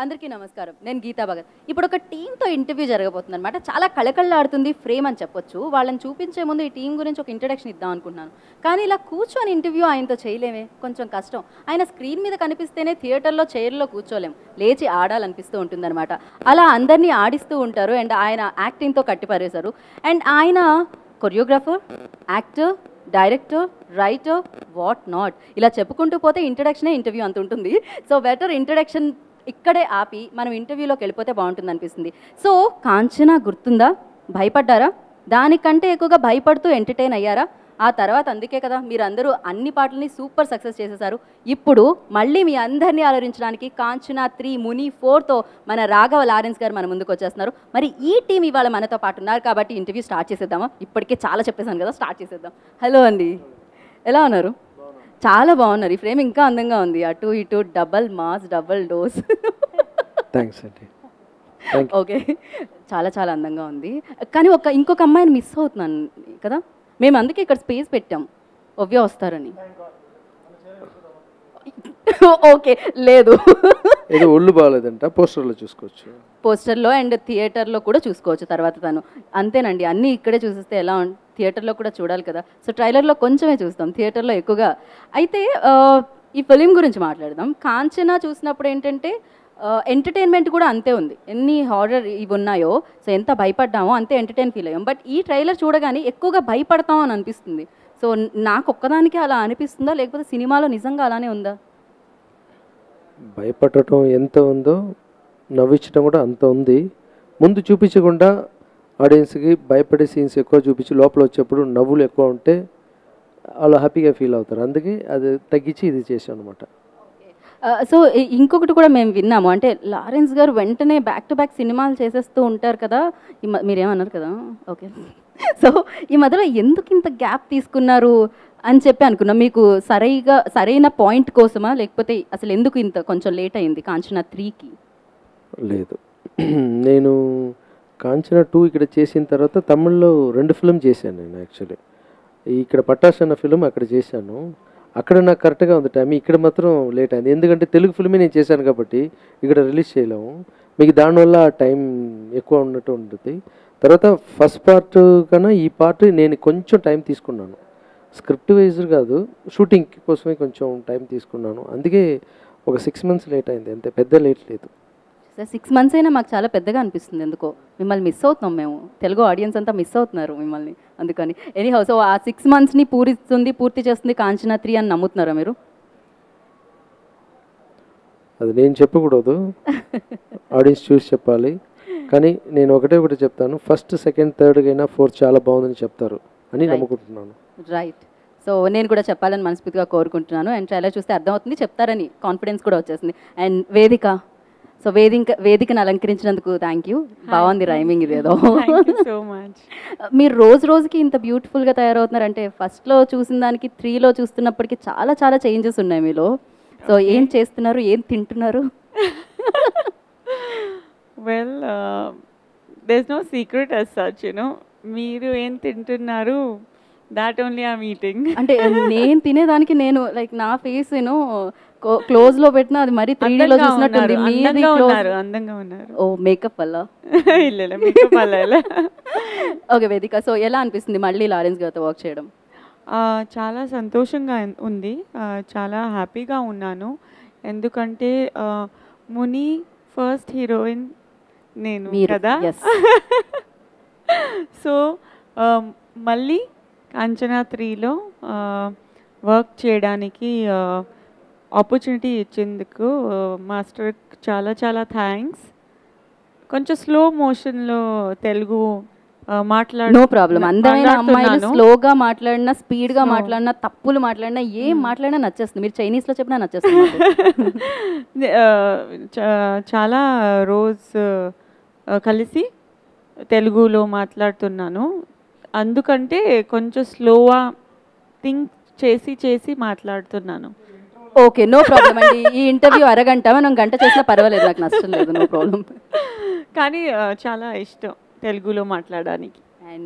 అందరికీ నమస్కారం నేను గీతా భగత్ ఇప్పుడు ఒక టీంతో ఇంటర్వ్యూ జరగబోతుంది అనమాట చాలా కళకళలాడుతుంది ఫ్రేమ్ అని చెప్పొచ్చు వాళ్ళని చూపించే ముందు ఈ టీం గురించి ఒక ఇంట్రడక్షన్ ఇద్దాం అనుకుంటున్నాను కానీ ఇలా కూర్చొని ఇంటర్వ్యూ ఆయనతో చేయలేమే కొంచెం కష్టం ఆయన స్క్రీన్ మీద కనిపిస్తేనే థియేటర్లో చైర్లో కూర్చోలేం లేచి ఆడాలనిపిస్తూ ఉంటుందన్నమాట అలా అందరినీ ఆడిస్తూ ఉంటారు అండ్ ఆయన యాక్టింగ్తో కట్టిపారేశారు అండ్ ఆయన choreographer actor director writer what not ఇలా చెప్పుకుంటూ పోతే ఇంట్రడక్షనే ఇంటర్వ్యూ అంత ఉంటుంది సో బెటర్ ఇంట్రడక్షన్ ఇక్కడే ఆపి మనం ఇంటర్వ్యూలోకి వెళ్ళిపోతే బాగుంటుంది అనిపిస్తుంది సో కాంచనా గుర్తుందా భయపడ్డారా దానికంటే ఎక్కువగా భయపడుతూ ఎంటర్టైన్ అయ్యారా ఆ తర్వాత అందుకే కదా మీరందరూ అన్ని పాటల్ని సూపర్ సక్సెస్ చేసేసారు ఇప్పుడు మళ్ళీ మీ అందరినీ ఆలోచించడానికి కాంచనా త్రీ ముని ఫోర్తో మన రాఘవ లారెన్స్ గారు మన ముందుకు వచ్చేస్తున్నారు మరి ఈ టీం ఇవాళ మనతో పాటు ఉన్నారు కాబట్టి ఇంటర్వ్యూ స్టార్ట్ చేసేద్దామా ఇప్పటికే చాలా చెప్పేశాను కదా స్టార్ట్ చేసేద్దాం హలో అండి ఎలా ఉన్నారు చాలా బాగున్నారు ఈ ఫ్రేమ్ ఇంకా అందంగా ఉంది అటు ఇటు double mass double dose thanks అండి థ్యాంక్ ఓకే చాలా చాలా అందంగా ఉంది కానీ ఒక ఇంకొక అమ్మాయిని మిస్ అవుతున్నాను కదా మేము అందుకే ఇక్కడ స్పేస్ పెట్టాం ఒవ్య వస్తారని ఓకే లేదు ఏదో ఒళ్ళు బాగాలేదంట పోస్టర్లో చూసుకోవచ్చు పోస్టర్లో అండ్ థియేటర్లో కూడా చూసుకోవచ్చు తర్వాత తను అంతేనండి అన్నీ ఇక్కడే చూసిస్తే ఎలా ఉం థియేటర్లో కూడా చూడాలి కదా సో ట్రైలర్లో కొంచెమే చూస్తాం థియేటర్లో ఎక్కువగా అయితే ఆ, ఈ ఫిలిం గురించి మాట్లాడదాం కాంచనా చూసినప్పుడు ఏంటంటే ఎంటర్టైన్మెంట్ కూడా అంతే ఉంది ఎన్ని హారర్ ఇవి ఉన్నాయో సో ఎంత భయపడ్డామో అంతే ఎంటర్టైన్ ఫీల్ అయ్యాం బట్ ఈ ట్రైలర్ చూడగానే ఎక్కువగా భయపడతాం అని అనిపిస్తుంది సో నాకు ఒక్కదానికి అలా అనిపిస్తుందా లేకపోతే సినిమాలో నిజంగా అలానే ఉందా భయపడటం ఎంత ఉందో నవ్వించడం కూడా అంత ఉంది ముందు చూపించకుండా ఆడియన్స్కి భయపడే సీన్స్ ఎక్కువ చూపించి లోపల వచ్చేప్పుడు నవ్వులు ఎక్కువ ఉంటే వాళ్ళు హ్యాపీగా ఫీల్ అవుతారు అందుకే అది తగ్గించి ఇది చేశాను అనమాట ఆ, సో ఇ- ఇంకొకటి కూడా మేము విన్నాము అంటే లారెన్స్ గారు వెంటనే బ్యాక్ టు బ్యాక్ సినిమాలు చేసేస్తూ ఉంటారు కదా ఈ మ- మీరేమన్నారు కదా ఓకే సో ఈ మధ్యలో ఎందుకు ఇంత గ్యాప్ తీసుకున్నారు అని చెప్పి అనుకున్నాం మీకు సరైగా సరైన పాయింట్ కోసమా లేకపోతే అసలు ఎందుకు ఇంత కొంచెం లేట్ అయింది కాంచనా త్రీకి లేదు నేను కాంచన టూ ఇక్కడ చేసిన తర్వాత తమిళ్లో రెండు ఫిలిం చేశాను నేను యాక్చువల్లీ ఇక్కడ పట్టాస్ అన్న ఫిలిం అక్కడ చేశాను అక్కడ నాకు కరెక్ట్గా ఉంది టైం ఇక్కడ మాత్రం లేట్ అయింది ఎందుకంటే తెలుగు ఫిల్మే నేను చేశాను కాబట్టి ఇక్కడ రిలీజ్ చేయలేము మీకు దానివల్ల టైం ఎక్కువ ఉన్నట్టు ఉంటుంది తర్వాత ఫస్ట్ పార్ట్ కన్నా ఈ పార్ట్ నేను కొంచెం టైం తీసుకున్నాను స్క్రిప్ట్ వైజ్ కాదు షూటింగ్ కోసమే కొంచెం టైం తీసుకున్నాను అందుకే ఒక సిక్స్ మంత్స్ లేట్ అయింది అంతే పెద్ద లేట్ లేదు సార్ సిక్స్ మంత్స్ అయినా మాకు చాలా పెద్దగా అనిపిస్తుంది ఎందుకో మిమ్మల్ని మిస్ అవుతున్నాం మేము తెలుగు ఆడియన్స్ అంతా మిస్ అవుతున్నారు మిమ్మల్ని అందుకని ఎనీ హౌ సో ఆ సిక్స్ మంత్స్ని పూరిస్తుంది పూర్తి చేస్తుంది కాంచనా త్రీ అని నమ్ముతున్నారా మీరు అది నేను చెప్పకూడదు ఆడియన్స్ చూసి చెప్పాలి కానీ నేను ఒకటే ఒకటి చెప్తాను ఫస్ట్ సెకండ్ థర్డ్ అయినా ఫోర్త్ చాలా బాగుందని చెప్తారు అని Right. నమ్ముకుంటున్నాను రైట్ సో నేను కూడా చెప్పాలని మనస్ఫూర్తిగా కోరుకుంటున్నాను అండ్ ట్రైలర్ చూస్తే అర్థమవుతుంది చెప్తారని కాన్ఫిడెన్స్ కూడా వచ్చేసింది అండ్ వేదిక సో వేదిక వేదికను అలంకరించినందుకు థ్యాంక్ యూ బాగుంది రైమింగ్ ఇదేదో థ్యాంక్ యూ సో మచ్ మీరు రోజు రోజుకి ఇంత బ్యూటిఫుల్గా తయారవుతున్నారు అంటే ఫస్ట్లో చూసిన దానికి త్రీలో చూస్తున్నప్పటికీ చాలా చాలా చేంజెస్ ఉన్నాయి మీలో సో ఏం చేస్తున్నారు ఏం తింటున్నారు well there's no secret as such you know మీరు ఏం తింటున్నారు దాట్ ఓన్లీ ఆ మీటింగ్ అంటే నేను తినేదానికి నేను లైక్ నా ఫేస్ నేను క్లోజ్ లో పెట్టినా అది మరీ త్రీ లో చూసినట్టుంది మీది అందంగా close- ఉన్నారు అందంగా ఉన్నారు ఓ మేకప్ వల్ల ಇಲ್ಲ ಇಲ್ಲ మేకప్ అలా ఇలా ఓకే వేదిక సో ఎలా అనిపిస్తుంది మళ్ళీ లారెన్స్ గారితో వర్క్ చేయడం ఆ, చాలా సంతోషంగా ఉన్- ఉంది ఆ, చాలా హ్యాపీగా ఉన్నాను ఎందుకంటే ఆ, ముని ఫస్ట్ హీరోయిన్ నేను మీరు, కదా yes. సో ఆ, మళ్ళీ కాంచనా త్రీలో వర్క్ చేయడానికి ఆపర్చునిటీ ఇచ్చేందుకు మాస్టర్ చాలా చాలా థ్యాంక్స్ కొంచెం స్లో మోషన్లో తెలుగు మాట్లాడు నో ప్రాబ్లం అందమైన అమ్మాయిలు మాట్లాడుతున్నాను. స్లోగా మాట్లాడినా స్పీడ్ గా Slow. మాట్లాడినా తప్పులు మాట్లాడినా ఏం మాట్లాడినా నచ్చేస్తుంది మీరు చైనీస్ లో చెప్పినా నచ్చేస్తుంది నాకు. ఆ, చా- చాలా రోజు ఆ, కలిసి తెలుగులో మాట్లాడుతున్నాను అందుకంటే కొంచెం స్లోగా థింక్ చేసి చేసి మాట్లాడుతున్నాను ఓకే నో ప్రాబ్లం అండి ఈ ఇంటర్వ్యూ అరగంట మనం గంట చేసినా పర్వాలేదు నాకు నష్టం లేదు నో ప్రాబ్లం కానీ ఆ, చాలా ఇష్టం తెలుగులో మాట్లాడడానికి అండ్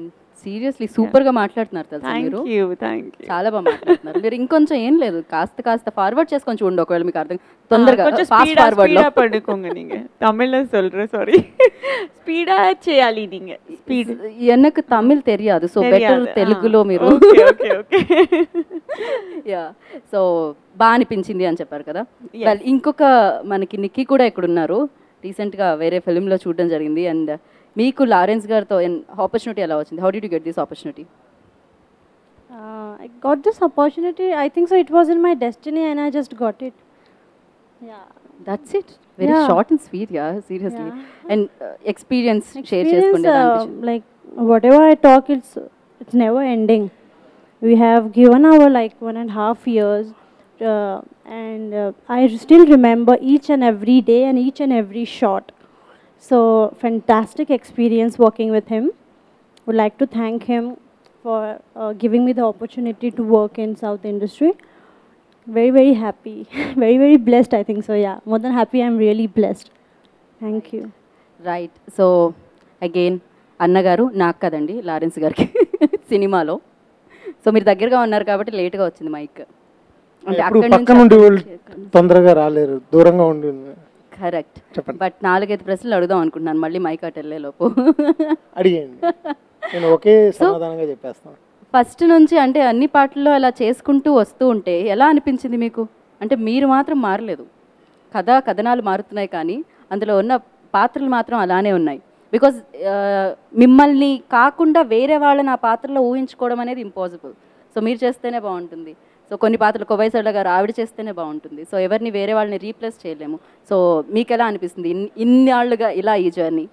సీరియస్లీ సూపర్ గా మాట్లాడుతున్నారు తెలుసా మీరు థ్యాంక్ యూ థ్యాంక్ యూ చాలా బాగా మాట్లాడుతున్నారు మీరు ఇంకొంచెం ఏం లేదు కాస్త కాస్త ఫార్వర్డ్ చేసుకొని చూడండి ఒకవేళ మీకు అర్థం తొందరగా కొంచెం ఫాస్ట్ ஸ்பீடா ఫార్వర్డ్ లో ஸ்பீடா பண்ணுக்கோங்க நீங்க தமிழ்ல சொல்றேன் சாரி ஸ்பீடா చేయాలి நீங்க స్పీడ్ ఎన్నకు తమిళ్ తెలియదు సో బెటర్ తెలుగులో మీరు okay okay okay yeah so బాగా అనిపించింది అని చెప్పారు కదా Well, ఇంకొక మనకి నిక్కీ కూడా ఇక్కడ ఉన్నారు రీసెంట్గా వేరే ఫిలింలో చూడడం జరిగింది అండ్ మీకు లారెన్స్ గారితో ఆపర్చునిటీ ఎలా వచ్చింది how did you get this opportunity Uh, I got this opportunity. I think so. It was in my destiny, and I just got it. Yeah. That's it very Yeah. Short and sweet yeah seriously and experience share Experience, చేసుకోండి ఎలా uh, అనిపించింది? like whatever I talk, it's it's never ending. We have given our like one and a half years, uh, and uh, I still remember each and every day and each and every shot. So fantastic experience working with him. Would like to thank him for uh, giving me the opportunity to work in South industry. Very very happy, very very blessed. I think so. Yeah, more than happy. I'm really blessed. Thank you. Right so again అన్నగారు నాకు కదండి Lawrence గారికి సినిమాలో so మీరు దగ్గరగా ఉన్నారు కాబట్టి లేట్గా వచ్చింది మైక్ అంటే ఎప్పుడు అక్కడి పక్క నుండి వాళ్ళు తొందరగా రాలేరు దూరంగా ఉండి కరెక్ట్ చెప్పండి. బట్ నాలుగైదు ప్రశ్నలు అడుగుదాం అనుకుంటున్నాను మళ్ళీ మైక్ అటు వెళ్ళే లోపు అడిగేయండి నేను ఒకే సమాధానంగా చెప్పేస్తాను ఫస్ట్ నుంచి అంటే అన్ని పాటల్లో అలా చేసుకుంటూ వస్తూ ఉంటే ఎలా అనిపించింది మీకు అంటే మీరు మాత్రం మారలేదు కథ కథనాలు మారుతున్నాయి కానీ అందులో ఉన్న పాత్రలు మాత్రం అలానే ఉన్నాయి బికాజ్ మిమ్మల్ని కాకుండా వేరే వాళ్ళని ఆ పాత్రలో ఊహించుకోవడం అనేది ఇంపాసిబుల్ సో మీరు చేస్తేనే బాగుంటుంది సో కొన్ని పాత్రలు కొవైసళ్ళ గారు ఆవిడ చేస్తేనే బాగుంటుంది సో ఎవరిని వేరే వాళ్ళని రీప్లేస్ చేయలేము సో మీకు ఎలా అనిపిస్తుంది ఇన్ని ఇన్నాళ్ళుగా ఇలా ఈ జర్నీ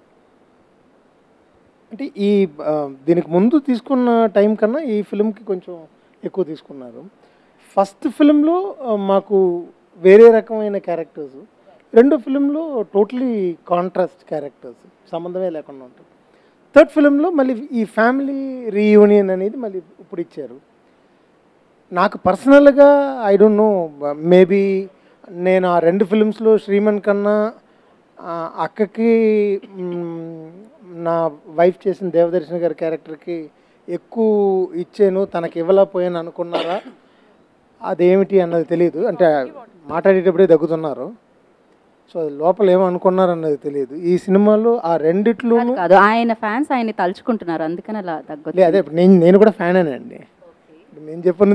అంటే ఈ ఆ, దీనికి ముందు తీసుకున్న టైం కన్నా ఈ ఫిల్మ్కి కొంచెం ఎక్కువ తీసుకున్నారు ఫస్ట్ ఫిల్మ్లో మాకు వేరే రకమైన క్యారెక్టర్స్ రెండో ఫిల్మ్లో టోటలీ కాంట్రాస్ట్ క్యారెక్టర్స్ సంబంధమే లేకుండా ఉంటుంది థర్డ్ ఫిల్మ్లో మళ్ళీ ఈ ఫ్యామిలీ రీయూనియన్ అనేది మళ్ళీ ఇప్పుడు ఇచ్చారు నాకు పర్సనల్గా ఐ డోంట్ నో మేబీ నేను ఆ రెండు ఫిల్మ్స్లో శ్రీమన్ కన్నా ఆ, అక్కకి మ్, నా వైఫ్ చేసిన దేవదర్శన్ గారి క్యారెక్టర్కి ఎక్కువ ఇచ్చాను తనకి ఇవ్వలేకపోయాను అనుకున్నారా అదేమిటి అన్నది తెలియదు అంటే మాట్లాడేటప్పుడే దగ్గుతున్నారు సో అది లోపల ఏమనుకున్నారు అన్నది తెలియదు ఈ సినిమాలో ఆ రెండిట్లోనూ కాదు ఆయన ఫ్యాన్స్ ఆయన్ని తలుచుకుంటున్నారు అందుకని అలా లే తగ్గొచ్చు అదే ఇప్పుడు నేను నేను కూడా ఫ్యాన్ అండి ఇప్పుడు నేను చెప్పను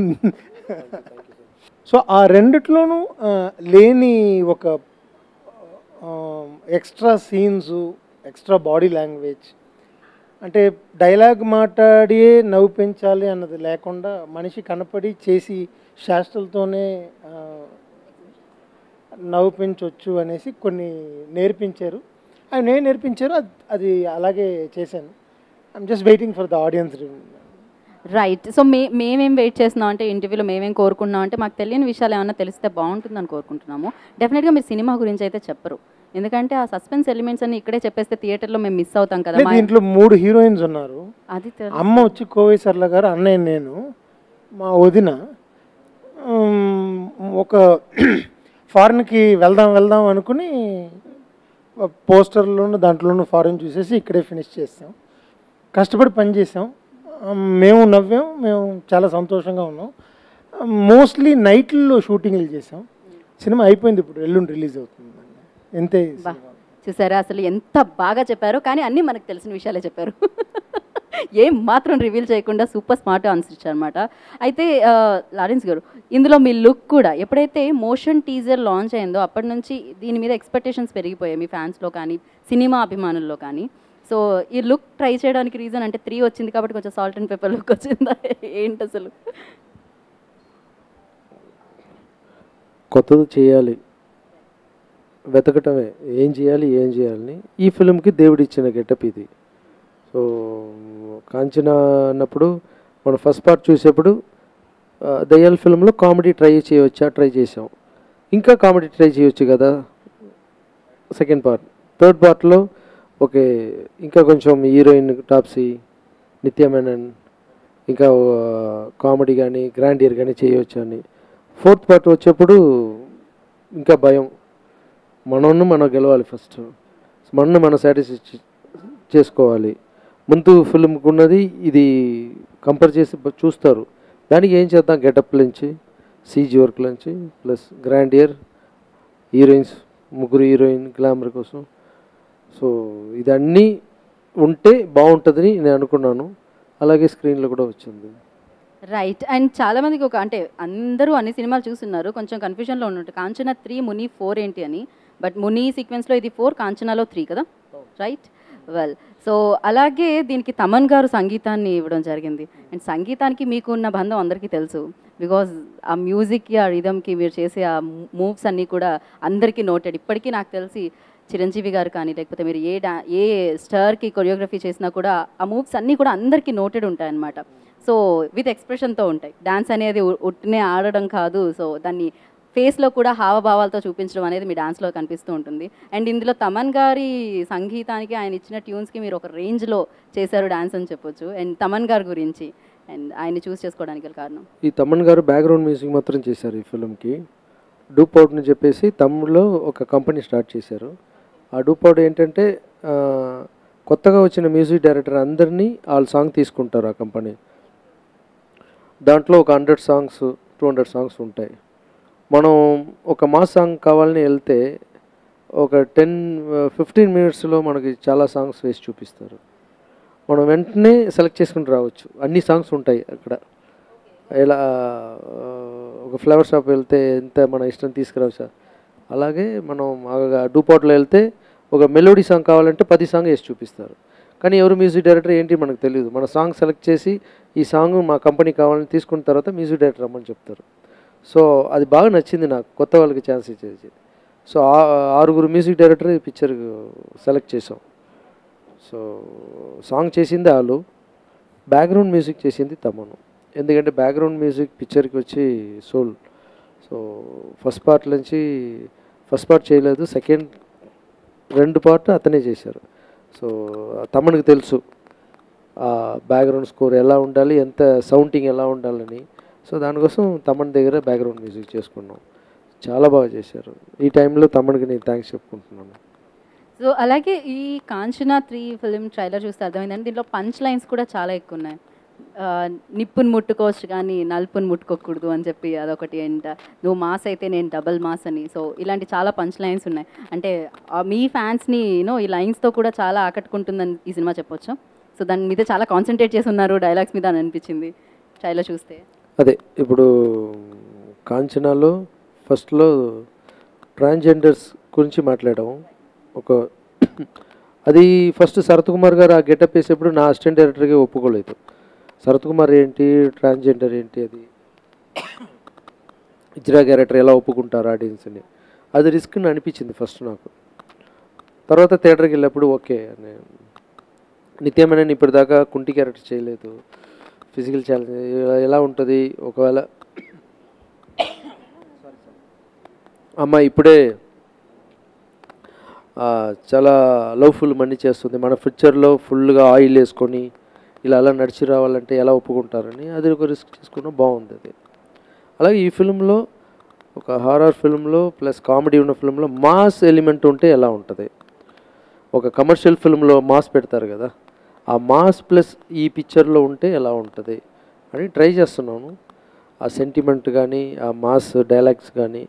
సో ఆ రెండిట్లోనూ ఆ, లేని ఒక extra scenes extra body language అంటే డైలాగ్ మాట్లాడి నవ్వు పెంచాలి అన్నది లేకుండా మనిషి కనపడి చేసి శాస్త్రాలతోనే ఆ, నవ్వు పెంచవచ్చు అనేసి కొన్ని నేర్పించారు అవి నేను నేర్పించారు అది అది అలాగే చేశాను I'm just waiting for the audience right so మే మేమేం వెయిట్ చేస్తున్నాం అంటే ఇంటర్వ్యూలో మేమేం కోరుకున్నాం అంటే మాకు తెలియని విషయాలు ఏమన్నా తెలిస్తే బాగుంటుందని కోరుకుంటున్నాము డెఫినెట్గా మీరు సినిమా గురించి అయితే చెప్పరు ఎందుకంటే ఆ సస్పెన్స్ ఎలిమెంట్స్ అన్ని ఇక్కడే చెప్పేస్తే థియేటర్లో మేము మిస్ అవుతాం కదా మా- దీంట్లో మూడు హీరోయిన్స్ ఉన్నారు అది తెలు- అమ్మ వచ్చి కోవై సర్ల గారు అన్నయ్య నేను మా వదిన ఉమ్, ఒక ఫారిన్కి వెళ్దాం వెళ్దాం అనుకుని పోస్టర్లోను దాంట్లోనూ ఫారిన్ చూసేసి ఇక్కడే ఫినిష్ చేసాం కష్టపడి పని చేసాం ఉమ్, మేము నవ్వాం మేము చాలా సంతోషంగా ఉన్నాం మోస్ట్లీ నైట్లో షూటింగ్లు చేసాం సినిమా అయిపోయింది ఇప్పుడు ఎల్లుండి రిలీజ్ అవుతుంది ఎంతే ఈ బా సినిమా. చూసారా అసలు ఎంత బాగా చెప్పారో కానీ అన్నీ మనకు తెలిసిన విషయాలే చెప్పారు ఏం మాత్రం రివీల్ చేయకుండా సూపర్ స్మార్ట్ ఆన్సర్ ఇచ్చారనమాట అయితే ఆ, లారెన్స్ గారు ఇందులో మీ లుక్ కూడా ఎప్పుడైతే మోషన్ టీజర్ లాంచ్ అయిందో అప్పటి నుంచి దీని మీద ఎక్స్పెక్టేషన్స్ పెరిగిపోయాయి మీ ఫ్యాన్స్లో కానీ సినిమా అభిమానుల్లో కానీ సో ఈ లుక్ ట్రై చేయడానికి రీజన్ అంటే త్రీ వచ్చింది కాబట్టి కొంచెం సాల్ట్ అండ్ పెప్పర్ లుక్ వచ్చిందా ఏంటి అసలు కొత్తది చేయాలి వెతకటమే ఏం చేయాలి ఏం చేయాలని ఈ ఫిలింకి దేవుడు ఇచ్చిన గెటప్ ఇది సో కాంచన అన్నప్పుడు మనం ఫస్ట్ పార్ట్ చూసేప్పుడు ఆ, దయ్యాల ఫిల్మ్లో కామెడీ ట్రై చేయవచ్చా ట్రై చేసాం ఇంకా కామెడీ ట్రై చేయొచ్చు కదా సెకండ్ పార్ట్ థర్డ్ పార్ట్లో ఓకే ఇంకా కొంచెం హీరోయిన్ టాప్సీ నిత్య మేనన్ ఇంకా కామెడీ కానీ గ్రాండియర్ కానీ చేయవచ్చు అని ఫోర్త్ పార్ట్ వచ్చేప్పుడు ఇంకా భయం మనల్ని మనం గెలవాలి ఫస్ట్ మనల్ని మనం సాటిస్ఫై చేసుకోవాలి ముందు ఫిల్మ్కి ఉన్నది ఇది కంపేర్ చేసి బ- చూస్తారు దానికి ఏం చేద్దాం గెటప్ నుంచి సీజీ వర్క్ నుంచి ప్లస్ గ్రాండ్ ఇయర్ హీరోయిన్స్ ముగ్గురు హీరోయిన్ గ్లామర్ కోసం సో ఇదన్నీ ఉంటే బాగుంటుందని నేను అనుకున్నాను అలాగే స్క్రీన్లో కూడా వచ్చింది రైట్ అండ్ చాలా మందికి ఒక అంటే అందరూ అన్ని సినిమాలు చూస్తున్నారు కొంచెం కన్ఫ్యూజన్లో ఉన్నట్టు కాంచనా త్రీ ముని ఫోర్ ఏంటి అని బట్ ముని సీక్వెన్స్లో ఇది ఫోర్ కాంచనాలో త్రీ కదా రైట్ వెల్ సో అలాగే దీనికి తమన్ గారు సంగీతాన్ని ఇవ్వడం జరిగింది అండ్ సంగీతానికి మీకు ఉన్న బంధం అందరికీ తెలుసు బికాజ్ ఆ మ్యూజిక్కి ఆ రిథమ్కి మీరు చేసే ఆ మూవ్స్ అన్నీ కూడా అందరికీ నోటెడ్ ఇప్పటికీ నాకు తెలిసి చిరంజీవి గారు కానీ లేకపోతే మీరు ఏ డా ఏ స్టార్కి కొరియోగ్రఫీ చేసినా కూడా ఆ మూవ్స్ అన్నీ కూడా అందరికీ నోటెడ్ ఉంటాయన్నమాట సో విత్ ఎక్స్ప్రెషన్తో ఉంటాయి డాన్స్ అనేది ఉ- ఉట్టినే ఆడడం కాదు సో దాన్ని ఫేస్లో కూడా హావభావాలతో చూపించడం అనేది మీ డాన్స్లో కనిపిస్తూ ఉంటుంది అండ్ ఇందులో తమన్ గారి సంగీతానికి ఆయన ఇచ్చిన ట్యూన్స్కి మీరు ఒక రేంజ్లో చేశారు డాన్స్ అని చెప్పొచ్చు అండ్ తమన్ గారి గురించి అండ్ ఆయన్ని చూస్ చేసుకోవడానికి గల కారణం ఈ తమన్ గారు బ్యాక్గ్రౌండ్ మ్యూజిక్ మాత్రం చేశారు ఈ ఫిల్మ్కి డూప్ అవుట్ని చెప్పేసి తమిళ్లో ఒక కంపెనీ స్టార్ట్ చేశారు ఆ డూప్ అవుట్ ఏంటంటే ఆ, కొత్తగా వచ్చిన మ్యూజిక్ డైరెక్టర్ అందరినీ వాళ్ళ సాంగ్ తీసుకుంటారు ఆ కంపెనీ దాంట్లో ఒక hundred songs two hundred songs ఉంటాయి మనం ఒక మాస్ సాంగ్ కావాలని వెళ్తే ఒక టెన్ ఫిఫ్టీన్ మినిట్స్లో మనకి చాలా సాంగ్స్ వేసి చూపిస్తారు మనం వెంటనే సెలెక్ట్ చేసుకుని రావచ్చు అన్ని సాంగ్స్ ఉంటాయి అక్కడ ఇలా ఆ, ఒక ఫ్లవర్ షాప్ వెళ్తే ఎంత మన ఇష్టం తీసుకురావచ్చు అలాగే మనం డూపాట్లో వెళ్తే ఒక మెలోడీ సాంగ్ కావాలంటే పది సాంగ్ వేసి చూపిస్తారు కానీ ఎవరు మ్యూజిక్ డైరెక్టర్ ఏంటి మనకు తెలియదు మన సాంగ్ సెలెక్ట్ చేసి ఈ సాంగ్ మా కంపెనీ కావాలని తీసుకున్న తర్వాత మ్యూజిక్ డైరెక్టర్ రమ్మని చెప్తారు సో అది బాగా నచ్చింది నాకు కొత్త వాళ్ళకి ఛాన్స్ ఇచ్చేది సో ఆ- ఆరుగురు మ్యూజిక్ డైరెక్టర్ ఈ పిక్చర్ సెలెక్ట్ చేసాం సో సాంగ్ చేసింది వాళ్ళు బ్యాక్గ్రౌండ్ మ్యూజిక్ చేసింది తమను ఎందుకంటే బ్యాక్గ్రౌండ్ మ్యూజిక్ పిక్చర్కి వచ్చి సోల్ సో ఫస్ట్ పార్ట్ నుంచి ఫస్ట్ పార్ట్ చేయలేదు సెకండ్ రెండు పార్ట్ అతనే చేశారు సో తమనికి తెలుసు ఆ బ్యాక్గ్రౌండ్ స్కోర్ ఎలా ఉండాలి ఎంత సౌండింగ్ ఎలా ఉండాలని సో దానికోసం తమన్ దగ్గర బ్యాక్గ్రౌండ్ మ్యూజిక్ చేసుకున్నాం చాలా బాగా చేశారు ఈ టైంలో తమన్కి నేను థ్యాంక్స్ చెప్పుకుంటున్నాను సో అలాగే ఈ కాంచనా త్రీ ఫిలిం ట్రైలర్ చూస్తే అర్థమైందండి దీంట్లో పంచ్ లైన్స్ కూడా చాలా ఎక్కువ ఉన్నాయి ఆ, నిప్పుని ముట్టుకోవచ్చు కానీ నలుపుని ముట్టుకోకూడదు అని చెప్పి అదొకటి అండ్ నువ్వు మాస్ అయితే నేను డబల్ మాస్ అని సో ఇలాంటి చాలా పంచ్ లైన్స్ ఉన్నాయి అంటే ఆ, మీ ఫ్యాన్స్ని యూనో ఈ లైన్స్తో కూడా చాలా ఆకట్టుకుంటుందని ఈ సినిమా చెప్పొచ్చు సో దాని మీద చాలా కాన్సన్ట్రేట్ చేసి ఉన్నారు డైలాగ్స్ మీద అని అనిపించింది ట్రైలర్ చూస్తే అదే ఇప్పుడు కాంచనాలో ఫస్ట్లో ట్రాన్స్జెండర్స్ గురించి మాట్లాడాము ఒక అది ఫస్ట్ శరత్ కుమార్ గారు ఆ గెటప్ వేసేప్పుడు నా అసిస్టెంట్ డైరెక్టర్గా ఒప్పుకోలేదు శరత్ కుమార్ ఏంటి ట్రాన్స్జెండర్ ఏంటి అది ఇజ్రా క్యారెక్టర్ ఎలా ఒప్పుకుంటారు ఆడియన్స్ని అది రిస్క్ అని అనిపించింది ఫస్ట్ నాకు తర్వాత థియేటర్కి వెళ్ళినప్పుడు ఓకే అని నిత్యమైన ఇప్పటిదాకా కుంటి క్యారెక్టర్ చేయలేదు ఫిజికల్ ఛాలెంజ్ ఎలా ఉంటుంది ఒకవేళ అమ్మ ఇప్పుడే ఆ, చాలా లవ్ఫుల్ మనీ చేస్తుంది మన ఫ్యూచర్లో ఫుల్గా ఆయిల్ వేసుకొని ఇలా అలా నడిచి రావాలంటే ఎలా ఒప్పుకుంటారని అది ఒక రిస్క్ తీసుకున్నా బాగుంది అది అలాగే ఈ ఫిల్మ్లో ఒక హారర్ ఫిల్మ్లో ప్లస్ కామెడీ ఉన్న ఫిల్మ్లో మాస్ ఎలిమెంట్ ఉంటే ఎలా ఉంటుంది ఒక కమర్షియల్ ఫిల్మ్లో మాస్ పెడతారు కదా ఆ మాస్ ప్లస్ ఈ పిక్చర్లో ఉంటే ఎలా ఉంటుంది అని ట్రై చేస్తున్నాను ఆ సెంటిమెంట్ కానీ ఆ మాస్ డైలాగ్స్ కానీ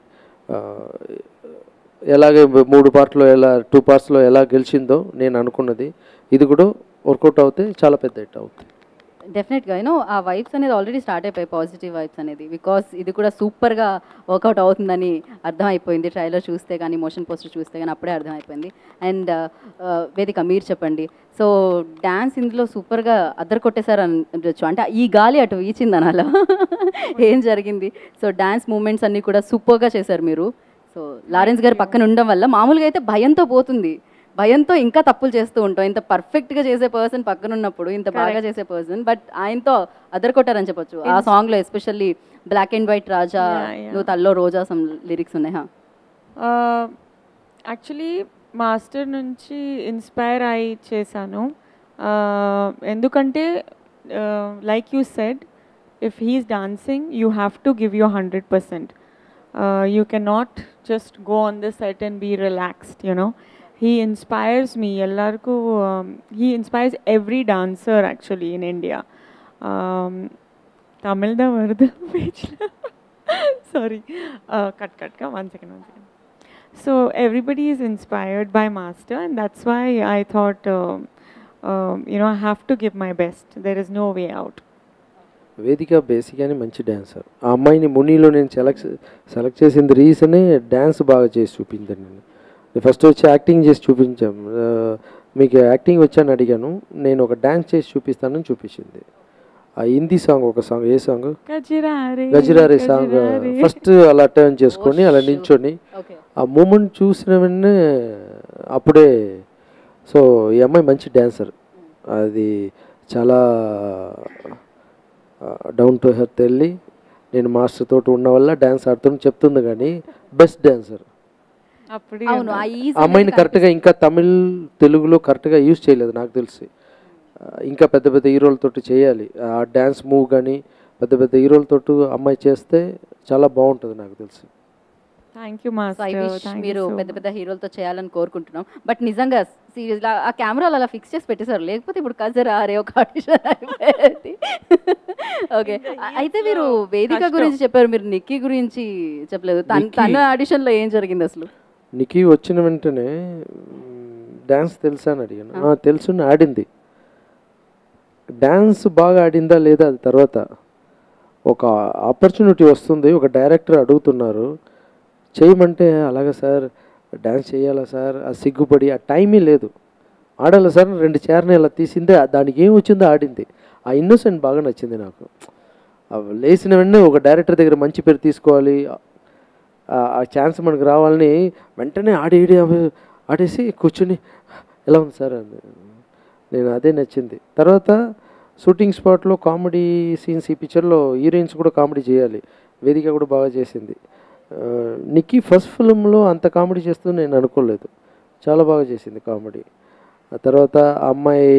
ఎలాగే మూడు పార్ట్లో ఎలా టూ పార్ట్స్లో ఎలా గెలిచిందో నేను అనుకున్నది ఇది కూడా వర్కౌట్ అవుతే చాలా పెద్ద హిట్ అవుతుంది డెఫినెట్గా యూనో ఆ వైబ్స్ అనేది ఆల్రెడీ స్టార్ట్ అయిపోయాయి పాజిటివ్ వైబ్స్ అనేది బికాస్ ఇది కూడా సూపర్గా వర్కౌట్ అవుతుందని అర్థమైపోయింది ట్రైలర్ చూస్తే కానీ మోషన్ పోస్టర్ చూస్తే కానీ అప్పుడే అర్థమైపోయింది అండ్ వేదిక మీరు చెప్పండి సో డ్యాన్స్ ఇందులో సూపర్గా అద్దరు కొట్టేశారు అనొచ్చు అంటే ఈ గాలి అటు వీచింది అనాల ఏం జరిగింది సో డ్యాన్స్ మూమెంట్స్ అన్నీ కూడా సూపర్గా చేశారు మీరు సో లారెన్స్ గారు పక్కన ఉండడం వల్ల మామూలుగా అయితే భయంతో పోతుంది భయంతో ఇంకా తప్పులు చేస్తూ ఉంటాం ఇంత పర్ఫెక్ట్గా చేసే పర్సన్ పక్కన ఉన్నప్పుడు ఇంత బాగా చేసే పర్సన్ బట్ ఆయనతో అదర్ కొట్టారని చెప్పొచ్చు ఆ సాంగ్లో especially black and white Raja Yeah, yeah. నువ్వు తల్లో రోజా సమ్ లిరిక్స్ ఉన్నాయి హా యాక్చువల్లీ మాస్టర్ నుంచి ఇన్స్పైర్ అయి చేశాను Uh, ఎందుకంటే like you said if he's dancing you have to give you hundred percent you can not just go on the set and be relaxed you know he inspires me ಎಲ್ಲರಿಗೂ he inspires every dancer actually in India um, ತಮಿಳ್ದ வருது sorry uh, cut cut cut one second one second so everybody is inspired by master and that's why I thought um, um, you know I have to give my best there is no way out వేదిక బేసిక్గానే మంచి dancer ఆ అమ్మాయిని మునిలో నేను select select చేసింది రీజనే dance బాగా చేసి చూపించాను నేను ఫస్ట్ వచ్చి యాక్టింగ్ చేసి చూపించాం ఆ, మీకు యాక్టింగ్ వచ్చాను అడిగాను నేను ఒక డ్యాన్స్ చేసి చూపిస్తానని చూపించింది ఆ హిందీ సాంగ్ ఒక సాంగ్ ఏ సాంగ్ గజిరారే గజిరారే సాంగ్ గజిరారే. ఫస్ట్ అలా టర్న్ చేసుకొని అలా నించొని ఓకే ఆ మూమెంట్ చూసిన వెంటనే అప్పుడే సో ఈ అమ్మాయి మంచి డ్యాన్సర్ అది చాలా డౌన్ టు హెర్త్ వెళ్ళి నేను మాస్టర్ తోటి ఉన్న వల్ల డ్యాన్స్ ఆడుతున్నా చెప్తుంది కానీ బెస్ట్ డ్యాన్సర్ అప్పుడే అవును ఆ ఈజీ ఆ అమ్మాయిని కరెక్ట్గా ఇంకా తమిళ్ తెలుగులో కరెక్ట్గా యూజ్ చేయలేదు నాకు తెలిసి ఆ, ఇంకా పెద్ద పెద్ద హీరోలతోటి చేయాలి ఆ డ్యాన్స్ మూవ్ కానీ పెద్ద పెద్ద హీరోలతోటి అమ్మాయి చేస్తే చాలా బాగుంటుంది నాకు తెలిసి thank you so I master wish thank మీరు పెద్ద పెద్ద హీరోలతో చేయాలని కోరుకుంటున్నాం బట్ నిజంగా సీరియస్ ఆ కెమెరాలు అలా ఫిక్స్ చేసి పెట్టేశారు లేకపోతే ఇప్పుడు కజరా అరే ఒక ఆడిషన్ అయిపోయేది ఓకే అయితే మీరు వేదిక కష్టం. గురించి చెప్పారు మీరు నిక్కీ గురించి చెప్పలేదు తన నిక్కీ. తన ఆడిషన్లో ఏం జరిగింది అసలు నికి వచ్చిన వెంటనే డ్యాన్స్ తెలుసా అని అడిగాను "ఆ, తెలుసు అని ఆడింది డ్యాన్స్ బాగా ఆడిందా లేదా అది తర్వాత ఒక ఆపర్చునిటీ వస్తుంది ఒక డైరెక్టర్ అడుగుతున్నారు చేయమంటే అలాగా సార్ డ్యాన్స్ చేయాలా సార్ ఆ సిగ్గుపడి ఆ టైమే లేదు ఆడాలా సార్ అని రెండు చీరని ఇలా తీసిందే ఆ- దానికి ఏం వచ్చిందో ఆడింది ఆ ఇన్నోసెంట్ బాగా నచ్చింది నాకు ఆ లేచిన వెంటనే ఒక డైరెక్టర్ దగ్గర మంచి పేరు తీసుకోవాలి ఆ- ఆ ఛాన్స్ మనకు రావాలని వెంటనే ఆడి ఆడి అవి- ఆడేసి కూర్చుని ఎలా ఉంది సార్ అని నేను అదే నచ్చింది తర్వాత షూటింగ్ స్పాట్లో కామెడీ సీన్స్ ఈ పిక్చర్లో హీరోయిన్స్ కూడా కామెడీ చేయాలి వేదిక కూడా బాగా చేసింది ఆ, నిక్కీ ఫస్ట్ ఫిల్మ్లో అంత కామెడీ చేస్తూ నేను అనుకోలేదు చాలా బాగా చేసింది కామెడీ ఆ తర్వాత ఆ అమ్మాయి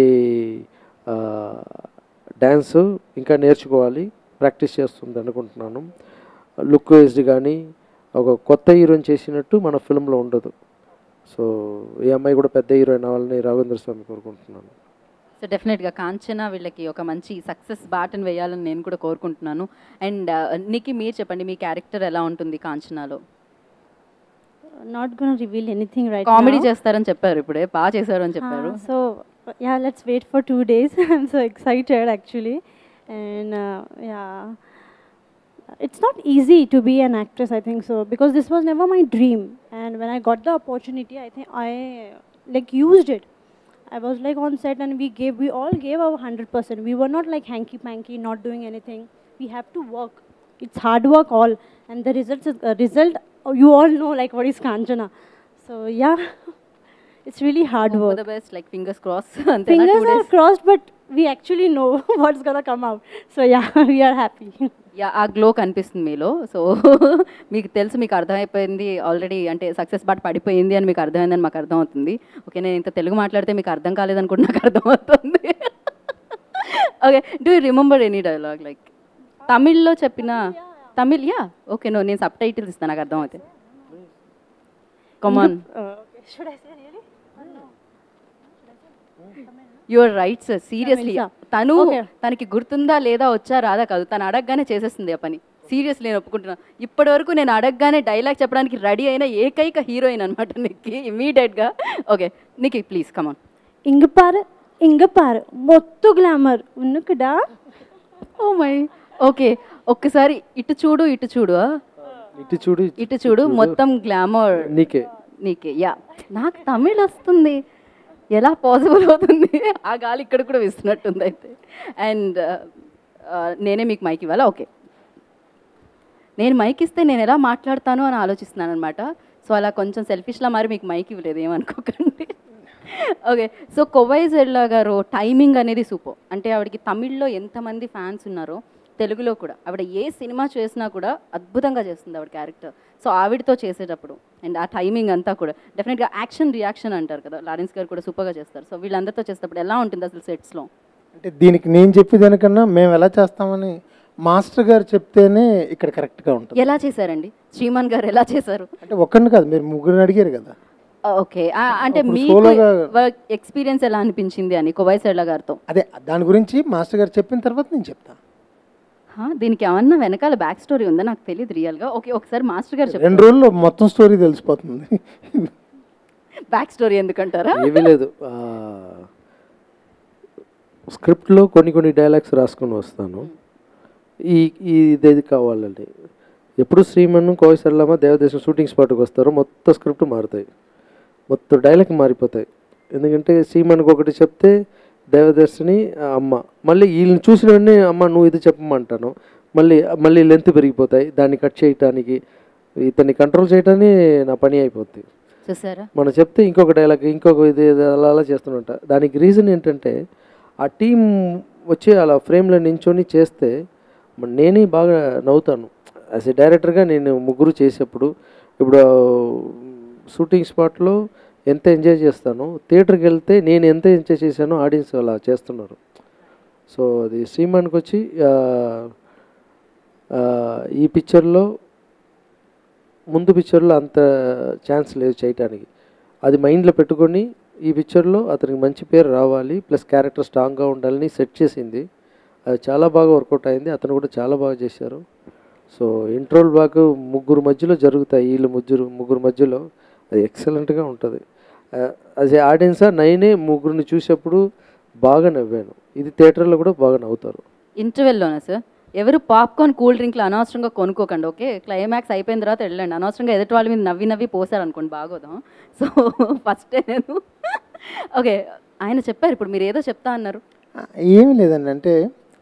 డ్యాన్స్ ఇంకా నేర్చుకోవాలి ప్రాక్టీస్ చేస్తుంది అనుకుంటున్నాను లుక్ వేస్డ్ కానీ ఒక కొత్త హీరోయిన్ చేసినట్టు మన ఫిల్మ్లో ఉండదు సో ఈ అమ్మాయి కూడా పెద్ద హీరోయిన్ అవ్వాలని రాఘవేంద్ర స్వామి కోరుకుంటున్నాను సో డెఫినెట్గా కాంచన వీళ్ళకి ఒక మంచి సక్సెస్ బాటను వేయాలని నేను కూడా కోరుకుంటున్నాను అండ్ నీకు మీరు చెప్పండి మీ క్యారెక్టర్ ఎలా ఉంటుంది కాంచనాలో Not gonna reveal anything right comedy now. చేస్తారని చెప్పారు ఇప్పుడే బాగా చేశారు అని చెప్పారు Uh, so uh, yeah, let's wait for two days. I'm so excited actually, and uh, yeah, it's not easy to be an actress. I think so because this was never my dream, and when I got the opportunity, I think I like used it. I was like on set, and we gave we all gave our hundred percent. We were not like hanky panky, not doing anything. We have to work. It's hard work all, and the results is, uh, result. oh, You all know like what is Kanchana. So yeah. It's really hard work. The best like fingers cross అంతే Fingers are crossed, but we actually know what's gonna come out. So yeah, we are happy. Yeah ఆ glow కనిపిస్తుంది మీలో so మీకు తెలుసు మీకు అర్థమైపోయింది already అంటే success bat పడిపోయింది అని మీకు అర్థమైందని మాకు అర్థమవుతుంది ఓకే నేను ఇంత తెలుగు మాట్లాడితే మీకు అర్థం కాలేదని కూడా నాకు అర్థమవుతుంది okay do you remember any dialogue like తమిళ్లో చెప్పిన తమిళ్ యా ఓకే నో నేను సబ్ టైటిల్స్ ఇస్తాను నాకు అర్థమవుతాయి come on Uh, should I say really? Your right sir seriously Tamil, sir. తను Okay. తనకి గుర్తుందా లేదా వచ్చా రాదా కాదు తను అడగగానే చేసేస్తుంది ఆ పని సీరియస్లీ నేను ఒప్పుకుంటున్నాను ఇప్పటి వరకు నేను అడగగానే డైలాగ్ చెప్పడానికి రెడీ అయిన ఏకైక హీరోయిన్ అనమాట నీకు ఇమీడియట్గా ఓకే నీకు ప్లీజ్ కమాన్ ఇంగ పారు ఇంగ పారు మొత్తం గ్లామర్ ఉన్నకుడా ఓ మై ఓకే ఒక్కసారి ఇటు చూడు ఇటు చూడు ఆ? ఇటు చూడు ఇటు చూడు మొత్తం గ్లామర్ నీకే నీకే యా నాకు తమిళ్ వస్తుంది ఎలా పాసిబుల్ అవుతుంది ఆ గాలి ఇక్కడ కూడా వేస్తున్నట్టుంది అయితే అండ్ నేనే మీకు మైక్ ఇవ్వాలా ఓకే నేను మైక్ ఇస్తే నేను ఎలా మాట్లాడతాను అని ఆలోచిస్తున్నాను అనమాట సో అలా కొంచెం సెల్ఫిష్లా మరి మీకు మైక్ ఇవ్వలేదు ఏమనుకోకండి ఓకే సో కొవైజెల్లా గారు టైమింగ్ అనేది సూపర్ అంటే ఆవిడకి తమిళ్లో ఎంతమంది ఫ్యాన్స్ ఉన్నారో తెలుగులో కూడా ఆవిడ ఏ సినిమా చేసినా కూడా అద్భుతంగా చేస్తుంది ఆవిడ క్యారెక్టర్ సో ఆవిడతో చేసేటప్పుడు అండ్ ఆ టైమింగ్ అంతా కూడా డెఫినెట్గా యాక్షన్ రియాక్షన్ అంటారు కదా లారెన్స్ గారు కూడా సూపర్గా చేస్తారు సో వీళ్ళందరితో చేసేటప్పుడు ఎలా ఉంటుంది అసలు సెట్స్లో అంటే దీనికి నేను చెప్పేదానికన్నా మేము ఎలా చేస్తామని మాస్టర్ గారు చెప్తేనే ఇక్కడ కరెక్ట్గా ఉంటుంది ఎలా చేశారండి శ్రీమాన్ గారు ఎలా చేశారు అంటే ఒక్కడిని కాదు మీరు ముగ్గురిని అడిగారు కదా ఓకే అంటే అప్పుడు మీకు soloగా- వర్క్ ఎక్స్పీరియన్స్ ఎలా అనిపించింది అని కోవైసెడ్ల గారితో అదే దాని గురించి మాస్టర్ గారు చెప్పిన తర్వాత నేను చెప్తాను హా, దీనికి ఏమన్నా వెనకాల బ్యాక్ స్టోరీ ఉందా నాకు తెలియదు రియల్గా ఓకే ఒకసారి మాస్టర్ గారు చెప్పండి రెండు రోజుల్లో మొత్తం స్టోరీ తెలిసిపోతుంది బ్యాక్ స్టోరీ ఎందుకంటారా ఏమీ లేదు ఆ, స్క్రిప్ట్లో కొన్ని కొన్ని డైలాగ్స్ రాసుకొని వస్తాను ఈ ఈ ఇదేది కావాలండి ఎప్పుడు శ్రీమన్ను కోవిసర్లమ్మ దేవదేశం షూటింగ్ స్పాట్కి వస్తారో మొత్తం స్క్రిప్ట్ మారుతాయి మొత్తం డైలాగ్ మారిపోతాయి ఎందుకంటే శ్రీమన్కి ఒకటి చెప్తే దేవదర్శిని ఆ అమ్మ మళ్ళీ వీళ్ళని చూసిన వెంటనే అమ్మ నువ్వు ఇది చెప్పమంటాను మళ్ళీ మళ్ళీ లెంత్ పెరిగిపోతాయి దాన్ని కట్ చేయటానికి ఇతన్ని కంట్రోల్ చేయటానికి నా పని అయిపోద్ది చూసారా మనం చెప్తే ఇంకొక డైలాగ్ ఇంకొక ఇది ఇది అలా అలా చేస్తుంట దానికి రీజన్ ఏంటంటే ఆ టీం వచ్చి అలా ఫ్రేమ్లో నించొని చేస్తే మ- నేనే బాగా నవ్వుతాను యాజ్ ఎ డైరెక్టర్గా నేను ముగ్గురు చేసేప్పుడు ఇప్పుడు షూటింగ్ స్పాట్లో ఎంత ఎంజాయ్ చేస్తానో థియేటర్కి వెళ్తే నేను ఎంత ఎంజాయ్ చేశానో ఆడియన్స్ అలా చేస్తున్నారు సో అది శ్రీమాన్కి వచ్చి ఆ, ఆ, ఈ పిక్చర్లో ముందు పిక్చర్లో అంత ఛాన్స్ లేదు చేయటానికి అది మైండ్లో పెట్టుకొని ఈ పిక్చర్లో అతనికి మంచి పేరు రావాలి ప్లస్ క్యారెక్టర్ స్ట్రాంగ్గా ఉండాలని సెట్ చేసింది అది చాలా బాగా వర్కౌట్ అయింది అతను కూడా చాలా బాగా చేశారు సో ఇంట్రోల్ బ్లాక్ ముగ్గురు మధ్యలో జరుగుతాయి వీళ్ళు ముగ్గురు ముగ్గురు మధ్యలో అది ఎక్సలెంట్గా ఉంటుంది యాజ్ ఏ ఆడియన్సా నైనే ముగ్గురిని చూసేప్పుడు బాగా నవ్వాను ఇది థియేటర్లో కూడా బాగా నవ్వుతారు ఇంటర్వెల్లోనా సార్ ఎవరు పాప్కార్న్ కూల్ డ్రింక్లు అనవసరంగా కొనుక్కోకండి ఓకే క్లైమాక్స్ అయిపోయిన తర్వాత వెళ్ళండి అనవసరంగా ఎదుటి వాళ్ళ మీద నవ్వి నవ్వి పోసారు అనుకోండి బాగోదాం సో ఫస్టే నేను ఓకే ఆయన చెప్పారు ఇప్పుడు మీరు ఏదో చెప్తా అన్నారు ఏమీ లేదండి అంటే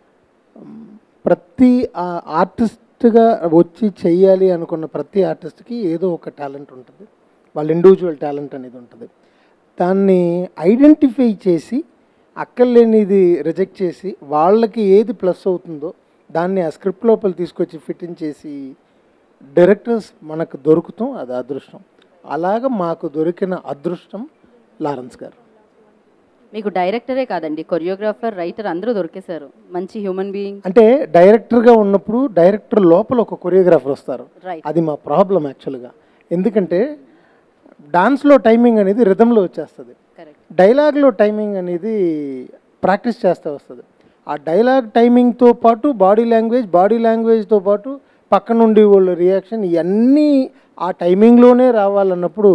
మ్, ప్రతి ఆర్టిస్ట్గా వచ్చి చెయ్యాలి అనుకున్న ప్రతి ఆర్టిస్ట్కి ఏదో ఒక టాలెంట్ ఉంటుంది వాళ్ళ ఇండివిజువల్ టాలెంట్ అనేది ఉంటుంది దాన్ని ఐడెంటిఫై చేసి అక్కర్లేనిది రిజెక్ట్ చేసి వాళ్ళకి ఏది ప్లస్ అవుతుందో దాన్ని ఆ స్క్రిప్ట్ లోపల తీసుకొచ్చి ఫిట్టింగ్ చేసి డైరెక్టర్స్ మనకు దొరుకుతాం అది అదృష్టం అలాగ మాకు దొరికిన అదృష్టం లారెన్స్ గారు మీకు డైరెక్టరే కాదండి కొరియోగ్రాఫర్ రైటర్ అందరూ దొరికేశారు మంచి హ్యూమన్ బీయింగ్ అంటే డైరెక్టర్గా ఉన్నప్పుడు డైరెక్టర్ లోపల ఒక కొరియోగ్రాఫర్ వస్తారు రైట్ అది మా ప్రాబ్లం యాక్చువల్గా ఎందుకంటే డాన్స్లో టైమింగ్ అనేది రిధంలో వచ్చేస్తుంది కరెక్ట్ డైలాగ్లో టైమింగ్ అనేది ప్రాక్టీస్ చేస్తే వస్తుంది ఆ డైలాగ్ టైమింగ్తో పాటు బాడీ లాంగ్వేజ్ బాడీ లాంగ్వేజ్తో పాటు పక్క నుండి వాళ్ళ రియాక్షన్ ఇవన్నీ ఆ టైమింగ్లోనే రావాలన్నప్పుడు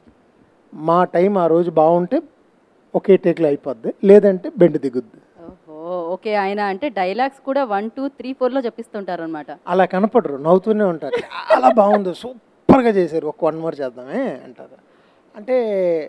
మా టైం ఆ రోజు బాగుంటే ఒకే టేక్లో అయిపోద్ది లేదంటే బెండ్ దిగుద్ది ఓహో ఓకే ఆయన అంటే డైలాగ్స్ కూడా వన్ టూ త్రీ ఫోర్లో చెప్పిస్తుంటారు అనమాట అలా కనపడరు నవ్వుతూనే ఉంటారు చాలా బాగుంది సూపర్గా చేశారు ఒక వన్ మోర్ చేద్దామే అంటారు అంటే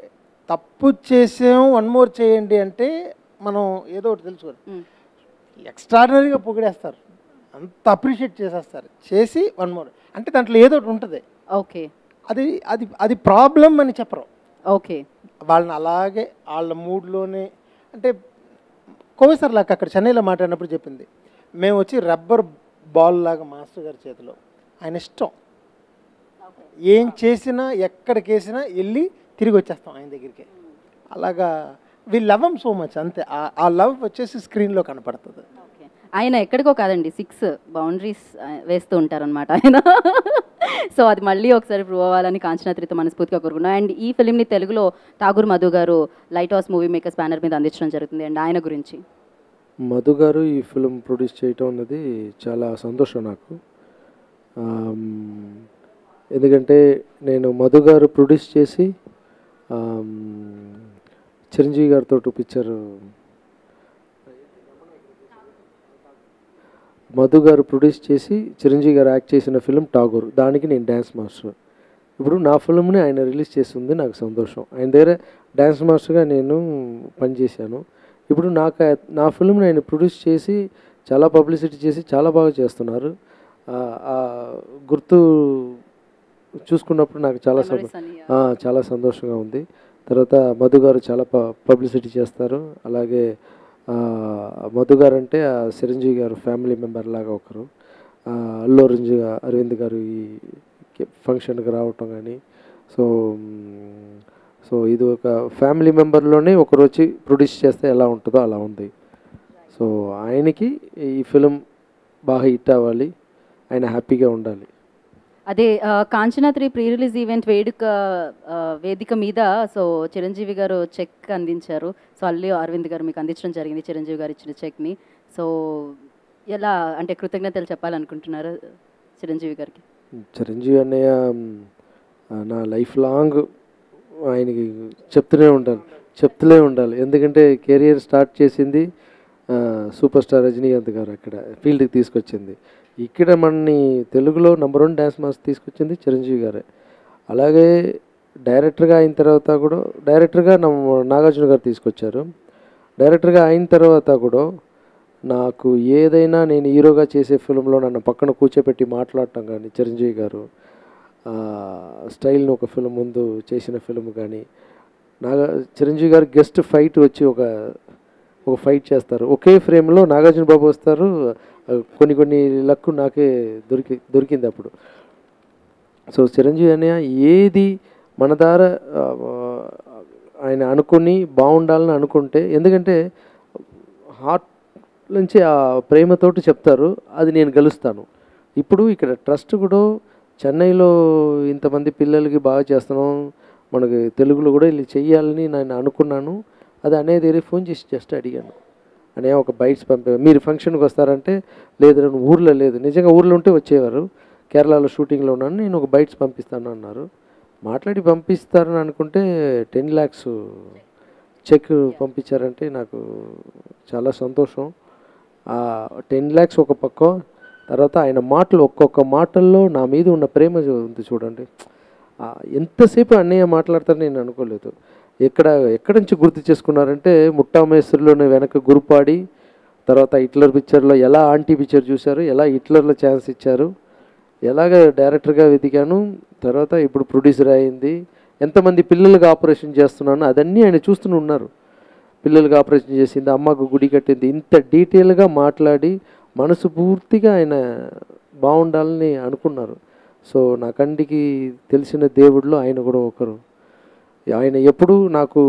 తప్పు చేసాం వన్ మోర్ చేయండి అంటే మనం ఏదో ఒకటి తెలుసుకోవాలి ఎక్స్ట్రాడినరీగా పొగిడేస్తారు అంత అప్రిషియేట్ చేసేస్తారు చేసి వన్ మోర్ అంటే దాంట్లో ఏదో ఒకటి ఉంటుంది ఓకే అది అది అది ప్రాబ్లం అని చెప్పరు ఓకే వాళ్ళని అలాగే వాళ్ళ మూడ్లోనే అంటే కోవిసర్ లాగా అక్కడ చెన్నైలో మాట్లాడినప్పుడు చెప్పింది మేము వచ్చి రబ్బర్ బాల్ లాగా మాస్టర్ గారి చేతిలో ఆయన ఇష్టం ఏం చేసినా ఎక్కడికి వేసినా వెళ్ళి తిరిగి వచ్చేస్తాం ఆయన దగ్గరికి అలాగా వి లవ్ సో మచ్ అంతే ఆ- ఆ లవ్ వచ్చేసి స్క్రీన్లో కనపడుతుంది ఓకే ఆయన ఎక్కడికో కాదండి సిక్స్ బౌండరీస్ వేస్తూ ఉంటారనమాట ఆయన సో అది మళ్ళీ ఒకసారి ప్రూవ్ అవ్వాలని కాంచనాత్రితో మనస్ఫూర్తిగా కోరుకున్నాం అండ్ ఈ ఫిల్మ్ని తెలుగులో Tagore Madhu garu lighthouse movie makers banner మీద అందించడం జరుగుతుంది అండ్ ఆయన గురించి మధు గారు ఈ ఫిలిం ప్రొడ్యూస్ చేయటం అన్నది చాలా సంతోషం నాకు ఆమ్, ఎందుకంటే నేను మధు గారు ప్రొడ్యూస్ చేసి ఆమ్, చిరంజీవి గారితో పిక్చర్ మధు గారు ప్రొడ్యూస్ చేసి చిరంజీవి గారు యాక్ట్ చేసిన ఫిలిం టాగూర్ దానికి నేను డ్యాన్స్ మాస్టర్ ఇప్పుడు నా ఫిల్మ్ని ఆయన రిలీజ్ చేస్తుంది నాకు సంతోషం ఆయన దగ్గర డ్యాన్స్ మాస్టర్గా నేను పనిచేశాను ఇప్పుడు నాకు ఆ- నా ఫిల్మ్ని ఆయన ప్రొడ్యూస్ చేసి చాలా పబ్లిసిటీ చేసి చాలా బాగా చేస్తున్నారు ఆ- ఆ గుర్తు చూసుకున్నప్పుడు నాకు చాలా సంతో Memories అని, ఆ, చాలా సంతోషంగా ఉంది తర్వాత మధు గారు చాలా ప పబ్లిసిటీ చేస్తారు అలాగే ఆ, మధు గారు అంటే ఆ చిరంజీవి గారు ఫ్యామిలీ మెంబర్ లాగా ఒకరు ఆ, అల్లు అరవింద్ గా- అరవింద్ గారు ఈ ఫంక్షన్కి రావటం కానీ సో మ్, సో ఇది ఒక ఫ్యామిలీ మెంబర్లోనే ఒకరు వచ్చి ప్రొడ్యూస్ చేస్తే ఎలా ఉంటుందో అలా ఉంది సో ఆయనకి ఈ ఫిలిం బాగా హిట్ అవ్వాలి ఆయన హ్యాపీగా ఉండాలి అదే ఆ, Kanchana three pre release event వేడుక ఆ, వేదిక మీద సో చిరంజీవి గారు చెక్ అందించారు సో అల్లు అరవింద్ గారు మీకు అందించడం జరిగింది చిరంజీవి గారు ఇచ్చిన చెక్ని సో ఎలా అంటే కృతజ్ఞతలు చెప్పాలనుకుంటున్నారు చిరంజీవి గారికి చిరంజీవి అన్నయ్య మ్, ఆ, నా లైఫ్ లాంగ్ ఆయనకి చెప్తూనే ఉంటాను చెప్తూనే ఉండాలి ఎందుకంటే కెరియర్ స్టార్ట్ చేసింది ఆ, సూపర్ స్టార్ రజనీకాంత్ గారు అక్కడ ఫీల్డ్కి తీసుకొచ్చింది ఇక్కడ మనని తెలుగులో నెంబర్ వన్ డ్యాన్స్ మాస్టర్ తీసుకొచ్చింది చిరంజీవి గారే అలాగే డైరెక్టర్గా అయిన తర్వాత కూడా డైరెక్టర్గా నమ్మ నాగార్జున గారు తీసుకొచ్చారు డైరెక్టర్గా అయిన తర్వాత కూడా నాకు ఏదైనా నేను హీరోగా చేసే ఫిల్మ్లో నన్ను పక్కన కూర్చోపెట్టి మాట్లాడటం కానీ చిరంజీవి గారు ఆ, స్టైల్ని ఒక ఫిల్మ్ ముందు చేసిన ఫిల్మ్ కానీ నాగా చిరంజీవి గారు గెస్ట్ ఫైట్ వచ్చి ఒక ఒక ఫైట్ చేస్తారు ఒకే ఫ్రేమ్లో నాగార్జున బాబు వస్తారు ఆ, కొన్ని కొన్ని లక్కు నాకే దొరికి దొరికింది అప్పుడు సో చిరంజీవి అనే ఏది మన ద్వారా ఆ, ఆయన అనుకుని బాగుండాలని అనుకుంటే ఎందుకంటే హార్ట్ నుంచి ఆ ప్రేమతోటి చెప్తారు అది నేను గెలుస్తాను ఇప్పుడు ఇక్కడ ట్రస్ట్ కూడా చెన్నైలో ఇంతమంది పిల్లలకి బాగా చేస్తున్నాం మనకి తెలుగులో కూడా ఇలా చెయ్యాలని నేను అనుకున్నాను అది అనేది ఫోన్ చేసి జస్ట్ అడిగాను అనే ఒక బైట్స్ పంపే మీరు ఫంక్షన్కి వస్తారంటే లేదు నేను ఊర్లో లేదు నిజంగా ఊర్లో ఉంటే వచ్చేవారు కేరళలో షూటింగ్లో ఉన్నాను నేను ఒక బైట్స్ పంపిస్తాను అన్నారు మాట్లాడి పంపిస్తారని అనుకుంటే టెన్ ల్యాక్స్ చెక్ పంపించారంటే నాకు చాలా సంతోషం ఆ టెన్ ల్యాక్స్ ఒక పక్క తర్వాత ఆయన మాటలు ఒక్కొక్క మాటల్లో నా మీద ఉన్న ప్రేమ చూ- ఉంది చూడండి ఆ, ఎంతసేపు అన్నయ్య మాట్లాడతారని నేను అనుకోలేదు ఎక్కడ ఎక్కడి నుంచి గుర్తు చేసుకున్నారంటే ముట్టామేశ్వరిలోనే వెనక గురుపాడి తర్వాత హిట్లర్ పిక్చర్లో ఎలా ఆంటీ పిక్చర్ చూశారు ఎలా హిట్లర్లో ఛాన్స్ ఇచ్చారు ఎలాగ డైరెక్టర్గా వెతికాను తర్వాత ఇప్పుడు ప్రొడ్యూసర్ అయింది ఎంతమంది పిల్లలకి ఆపరేషన్ చేస్తున్నాను అదన్నీ ఆయన చూస్తూనే ఉన్నారు పిల్లలకి ఆపరేషన్ చేసింది అమ్మకు గుడి కట్టింది ఇంత డీటెయిల్గా మాట్లాడి మనసు పూర్తిగా ఆయన బాగుండాలని అనుకున్నారు సో నా కంటికి తెలిసిన దేవుడిలో ఆయన కూడా ఒకరు ఆయన ఎప్పుడూ నాకు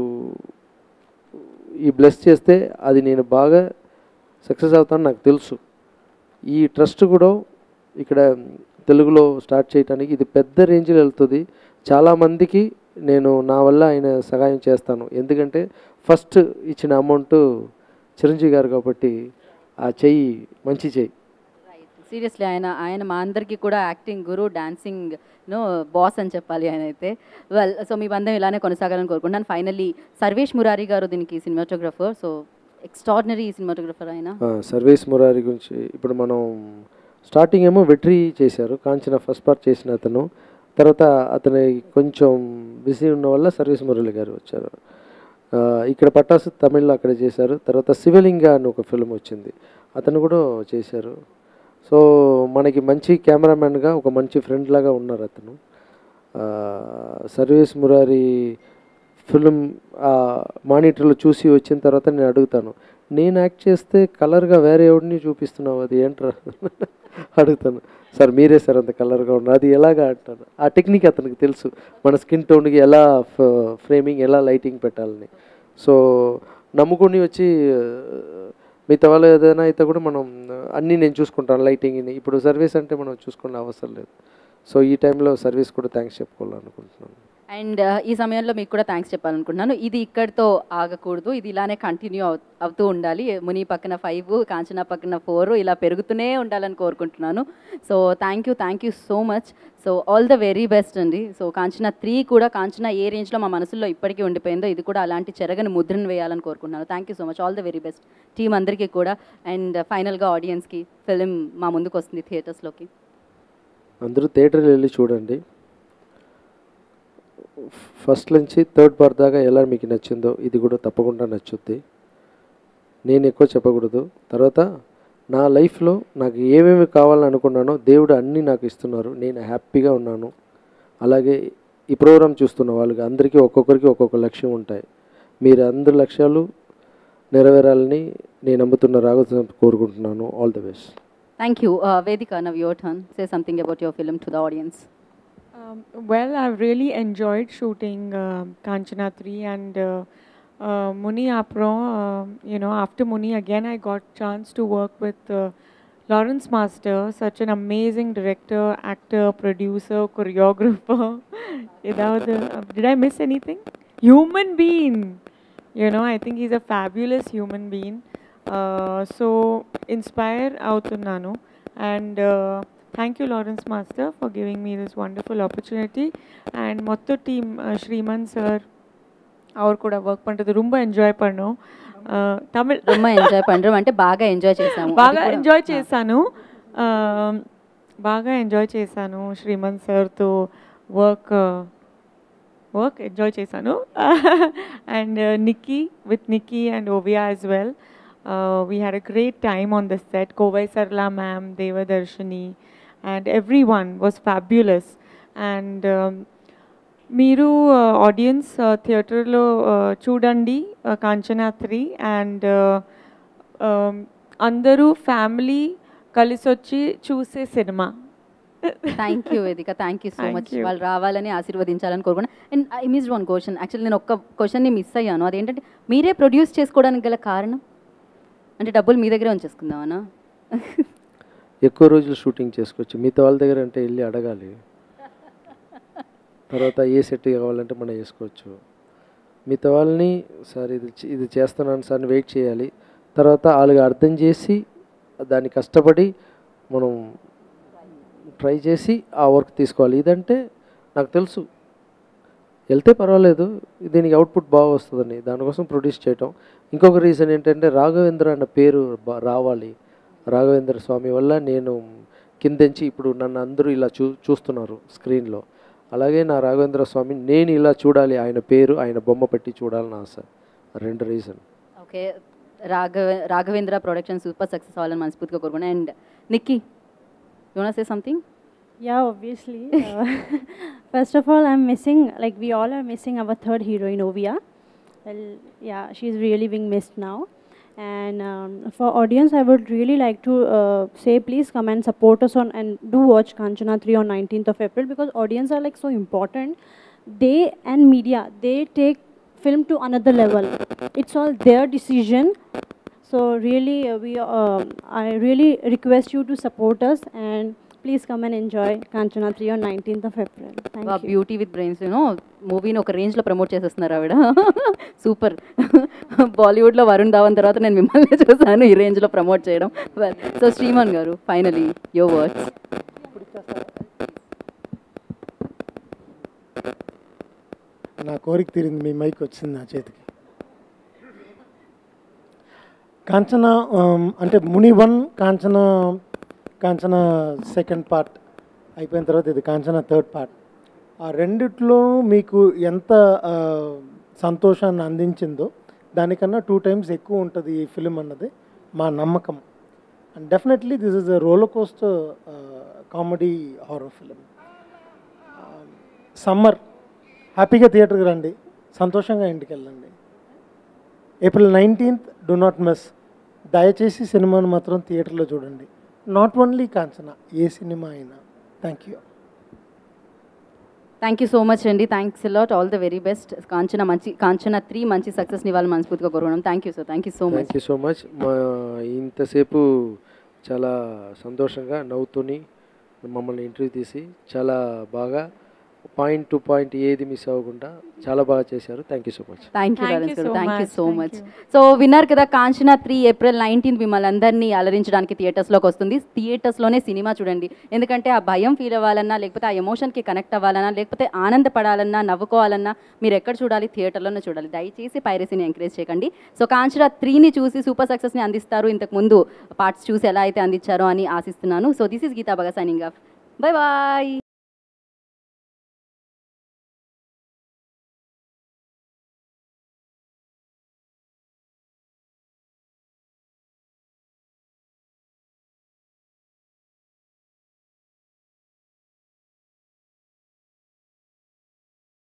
ఈ బ్లెస్ చేస్తే అది నేను బాగా సక్సెస్ అవుతాను నాకు తెలుసు ఈ ట్రస్ట్ కూడా ఇక్కడ తెలుగులో స్టార్ట్ చేయడానికి ఇది పెద్ద రేంజ్లో వెళ్తుంది చాలామందికి నేను నా వల్ల ఆయన సహాయం చేస్తాను ఎందుకంటే ఫస్ట్ ఇచ్చిన అమౌంట్ చిరంజీవి గారు కాబట్టి ఆ చెయ్యి మంచి చెయ్యి సీరియస్లీ ఆయన ఆయన మా అందరికీ కూడా యాక్టింగ్ గురు డాన్సింగ్ నో బాస్ అని చెప్పాలి ఆయన అయితే వెల్ సో మీ బంధం ఇలానే కొనసాగాలని కోరుకుంటున్నాను ఫైనల్లీ సర్వేష్ మురారి గారు దీనికి సినిమాటోగ్రఫర్ సో ఎక్స్ట్రాడినరీ సినిమాటోగ్రఫర్ ఆయన ఆ, సర్వేస్ మురారి గురించి ఇప్పుడు మనం స్టార్టింగ్ ఏమో వెట్రీ చేశారు కాంచన ఫస్ట్ పార్ట్ చేసిన అతను తర్వాత అతని కొంచెం బిజీ ఉన్న వల్ల సర్వీస్ మురళి గారు వచ్చారు ఆ, ఇక్కడ పటాసు తమిళ్లో అక్కడ చేశారు తర్వాత శివలింగ అని ఒక ఫిల్మ్ వచ్చింది అతను కూడా చేశారు సో మనకి మంచి కెమెరామెన్గా ఒక మంచి ఫ్రెండ్ లాగా ఉన్నారు అతను ఆ, సర్వీస్ మురారి ఫిల్మ్ మానిటర్లో చూసి వచ్చిన తర్వాత నేను అడుగుతాను నేను యాక్ట్ చేస్తే కలర్గా వేరే ఎవడిని చూపిస్తున్నావు అది ఏంట్రా అడుగుతాను సార్ మీరే సార్ అంత కలర్గా ఉన్నారు అది ఎలాగా అంటాను ఆ టెక్నిక్ అతనికి తెలుసు మన స్కిన్ టోన్కి ఎలా ఫ్రేమింగ్ ఎలా లైటింగ్ పెట్టాలని సో నమ్ముకొని వచ్చి ఆ, మిగతా వాళ్ళు ఏదైనా అయితే కూడా మనం ఆ, అన్నీ నేను చూసుకుంటాను లైటింగ్ని ఇప్పుడు సర్వీస్ అంటే మనం చూసుకునే అవసరం లేదు సో ఈ టైంలో సర్వీస్ కూడా థ్యాంక్స్ చెప్పుకోవాలనుకుంటున్నాను అండ్ ఈ సమయంలో మీకు కూడా థ్యాంక్స్ చెప్పాలనుకుంటున్నాను ఇది ఇక్కడితో ఆగకూడదు ఇది ఇలానే కంటిన్యూ అవు అవుతూ ఉండాలి ముని పక్కన ఫైవ్ కాంచనా పక్కన ఫోర్ ఇలా పెరుగుతూనే ఉండాలని కోరుకుంటున్నాను so thank you thank you so much so all the very best అండి సో కాంచనా త్రీ కూడా కాంచనా ఏ రేంజ్లో మా మనసులో ఇప్పటికీ ఉండిపోయిందో ఇది కూడా అలాంటి చెరగని ముద్రను వేయాలని కోరుకుంటున్నాను thank you so much all the very best team అందరికీ కూడా అండ్ ఫైనల్గా ఆడియన్స్కి ఫిలిం మా ముందుకు వస్తుంది థియేటర్స్లోకి అందరూ థియేటర్కి వెళ్ళి చూడండి ఫస్ట్ నుంచి థర్డ్ పార్ట్ దాకా ఎలా మీకు నచ్చిందో ఇది కూడా తప్పకుండా నచ్చుద్ది నేను ఎక్కువ చెప్పకూడదు తర్వాత నా లైఫ్లో నాకు ఏమేమి కావాలని అనుకున్నానో దేవుడు అన్నీ నాకు ఇస్తున్నారు నేను హ్యాపీగా ఉన్నాను అలాగే ఈ ప్రోగ్రాం చూస్తున్న వాళ్ళకి అందరికీ ఒక్కొక్కరికి ఒక్కొక్క లక్ష్యం ఉంటాయి మీరు అందరి లక్ష్యాలు నెరవేరాలని నేను నమ్ముతున్న రాగ కోరుకుంటున్నాను all the best thank you Vedika now your turn say something about your film to the audience Um, well, I've really enjoyed shooting uh, Kanchana 3 and uh, uh, Muni Apro. Uh, you know, after Muni, again, I got chance to work with uh, Lawrence Master, such an amazing director, actor, producer, choreographer. Without the, did I miss anything? Human being. You know, I think he's a fabulous human being. Uh, so, inspire అవుతున్నాను and uh, thank you Lawrence Master for giving me this wonderful opportunity and மொத்த team Sriman sir அவர் கூட work பண்ணுறது ரொம்ப enjoy பண்ணோம் Uh, Tamil ரொம்ப enjoy పண்றோం అంటే బాగా ఎంజాయ్ చేసాము అది బాగా కూడా- ఎంజాయ్ చేశాను ఆ, బాగా ఎంజాయ్ చేశాను శ్రీమంత్ సార్తో వర్క్ వర్క్ ఎంజాయ్ చేశాను and Nikki with Nikki and Oviya as well we had a great time on the set Kovai Sarala ma'am Devadarshini and everyone was fabulous and మీరు ఆడియన్స్ థియేటర్లో చూడండి కాంచనా త్రీ అండ్ అందరూ ఫ్యామిలీ కలిసి వచ్చి చూసే cinema thank you Vedika thank you so Thank much you. వాళ్ళు రావాలని ఆశీర్వదించాలని కోరుకున్నా and I miss one question actually నేను ఒక్క క్వశ్చన్ని మిస్ అయ్యాను అదేంటంటే మీరే ప్రొడ్యూస్ చేసుకోవడానికి గల కారణం అంటే డబ్బులు మీ దగ్గరే ఉంచేసుకుందామనా ఎక్కువ రోజులు షూటింగ్ చేసుకోవచ్చు మిగతా వాళ్ళ దగ్గర అంటే వెళ్ళి అడగాలి తర్వాత ఏ సెట్ కావాలంటే మనం వేసుకోవచ్చు మిగతా వాళ్ళని సార్ ఇది చే- ఇది చేస్తున్నాను సార్ అని వెయిట్ చేయాలి తర్వాత వాళ్ళకి అర్థం చేసి దాన్ని కష్టపడి మనం ట్రై చేసి ఆ వర్క్ తీసుకోవాలి ఇదంటే నాకు తెలుసు వెళ్తే పర్వాలేదు దీనికి అవుట్పుట్ బాగా వస్తుందని దానికోసం ప్రొడ్యూస్ చేయటం ఇంకొక రీజన్ ఏంటంటే రాఘవేంద్ర అన్న పేరు బా- రావాలి రాఘవేంద్ర స్వామి వల్ల నేను కిందంచి ఇప్పుడు నన్ను అందరూ ఇలా చూ చూస్తున్నారు స్క్రీన్లో అలాగే నా రాఘవేంద్ర స్వామి నేను ఇలా చూడాలి ఆయన పేరు ఆయన బొమ్మ పెట్టి చూడాలని ఆశ రెండు reason okay Raghava Raghavendra production super success అవ్వాలని మనస్ఫూర్తిగా కోరుకున్నా అండ్ నిక్కీ యూనా say something Yeah, obviously. Uh, first of all, I'm missing, like, we all are missing our third heroine, Ovia. Well, yeah, she's really being missed now. And um, for audience, I would really like to uh, say, please come and support us on and do watch Kanchana 3 on 19th of April because audience are like so important. They and media, they take film to another level. It's all their decision. So really, uh, we uh, I really request you to support us and please come and enjoy Kanchana 3 on 19th of April. Thank you. Beauty with brains you know మూవీని ఒక రేంజ్లో promote చేసేస్తున్నారు ఆవిడ super బాలీవుడ్లో వరుణ్ ధావన్ తర్వాత నేను మిమ్మల్ని చూసాను ఈ రేంజ్లో ప్రమోట్ చేయడం సో శ్రీమన్ గారు ఫైనలీ యో వర్డ్స్ నా కోరిక తీరింది మీ మైక్ వచ్చింది నా చేతికి కాంచన ఆమ్, అంటే Muni one Kanchana Kanchana second part అయిపోయిన తర్వాత ఇది కాంచన థర్డ్ పార్ట్ ఆ రెండిట్లో మీకు ఎంత ఆ, సంతోషాన్ని అందించిందో దానికన్నా టూ టైమ్స్ ఎక్కువ ఉంటుంది ఈ ఫిలిం అన్నది మా నమ్మకం and definitely this is a roller coaster comedy horror film summer హ్యాపీగా థియేటర్కి రండి సంతోషంగా ఇంటికి వెళ్ళండి April nineteenth do not miss దయచేసి సినిమాను మాత్రం థియేటర్లో చూడండి నాట్ ఓన్లీ కాంచన ఏ సినిమా అయినా thank you thank you so much అండి thanks lot all the very best Kanchana మంచి కాంచన త్రీ మంచి సక్సెస్ని ఇవ్వాలి మనస్ఫూర్తిగా కోరుకున్నాం thank you sir thank you so much thank you so much మా ఇంతసేపు చాలా సంతోషంగా నవ్వుతూని మమ్మల్ని ఇంటర్వ్యూ తీసి చాలా బాగా పాయింట్ టు పాయింట్ ఏది మిస్ అవ్వకుండా చాలా బాగా చేశారు thank you so much thank you Thank Lawrence you garu so thank you much. So Thank much you. So విన్నారు కదా కాంచన త్రీ ఏప్రిల్ నైన్టీన్త్ మిమ్మల్ని అందరినీ అలరించడానికి థియేటర్స్లోకి వస్తుంది థియేటర్స్లోనే సినిమా చూడండి ఎందుకంటే ఆ భయం ఫీల్ అవ్వాలన్నా లేకపోతే ఆ ఎమోషన్కి కనెక్ట్ అవ్వాలన్నా లేకపోతే ఆనందపడాలన్నా నవ్వుకోవాలన్నా మీరు ఎక్కడ చూడాలి థియేటర్లోనే చూడాలి దయచేసి పైరసీని ఎంకరేజ్ చేయకండి సో కాంచన త్రీని చూసి సూపర్ సక్సెస్ని అందిస్తారు ఇంతకు ముందు పార్ట్స్ చూసి ఎలా అయితే అందించారో అని ఆశిస్తున్నాను సో దిస్ ఇస్ గీతా బగా సైనింగ్ ఆఫ్ బై బాయ్